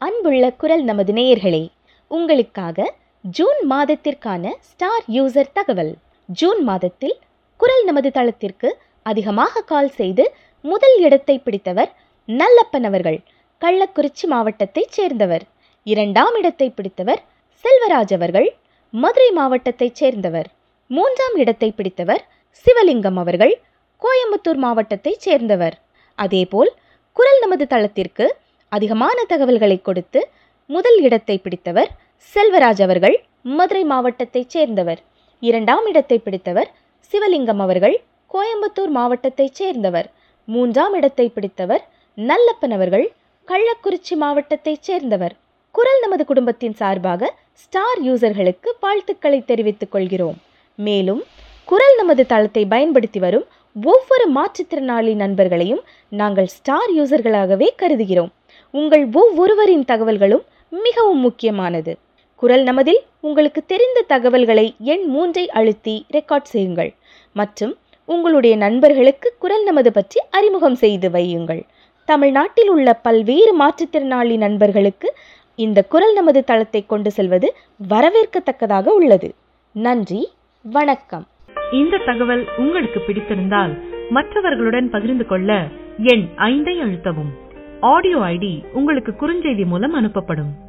அன்புள்ள குரல் நமது நேயர்களே உங்களுக்காக ஜூன் மாதத்திற்கான ஸ்டார் யூசர் தகவல் ஜூன் மாதத்தில் குரல் நமது தளத்திற்கு அதிகமாக கால் செய்து முதல் இடத்தை பிடித்தவர் நல்லப்பன் அவர்கள் கள்ளக்குறிச்சி மாவட்டத்தைச் சேர்ந்தவர் இரண்டாம் இடத்தை பிடித்தவர் செல்வராஜ் அவர்கள் மதுரை மாவட்டத்தைச் சேர்ந்தவர் மூன்றாம் இடத்தை பிடித்தவர் சிவலிங்கம் அவர்கள் கோயம்புத்தூர் மாவட்டத்தைச் சேர்ந்தவர் அதேபோல் குரல் நமது தளத்திற்கு அதிகமான தகவல்களை கொடுத்து முதல் இடத்தை பிடித்தவர் செல்வராஜ் அவர்கள் மதுரை மாவட்டத்தைச் சேர்ந்தவர் இரண்டாம் இடத்தை பிடித்தவர் சிவலிங்கம் அவர்கள் கோயம்புத்தூர் மாவட்டத்தைச் சேர்ந்தவர் மூன்றாம் இடத்தை பிடித்தவர் நல்லப்பன் அவர்கள் கள்ளக்குறிச்சி மாவட்டத்தைச் சேர்ந்தவர் குரல் நமது குடும்பத்தின் சார்பாக ஸ்டார் யூசர்களுக்கு வாழ்த்துக்களை தெரிவித்துக் கொள்கிறோம் மேலும் குரல் நமது தளத்தை பயன்படுத்தி வரும் ஒவ்வொரு மாற்றுத்திறனாளி நண்பர்களையும் நாங்கள் ஸ்டார் யூசர்களாகவே கருதுகிறோம் உங்கள் ஒவ்வொருவரின் தகவல்களும் மிகவும் முக்கியமானது குரல் நமதில் உங்களுக்கு தெரிந்த தகவல்களை எண் மூன்றை அழுத்தி ரெக்கார்ட் செய்யுங்கள் மற்றும் உங்களுடைய நண்பர்களுக்கு குரல் நமது பற்றி அறிமுகம் செய்து வையுங்கள் தமிழ்நாட்டில் உள்ள பல்வேறு மாற்றுத்திறனாளி நண்பர்களுக்கு இந்த குரல் நமது தளத்தை கொண்டு செல்வது வரவேற்கத்தக்கதாக உள்ளது நன்றி வணக்கம் இந்த தகவல் உங்களுக்கு பிடித்திருந்தால் மற்றவர்களுடன் பகிர்ந்து கொள்ள எண் ஐந்தை அழுத்தவும் ஆடியோ ஐடி உங்களுக்கு குறுஞ்செய்தி மூலம் அனுப்பப்படும்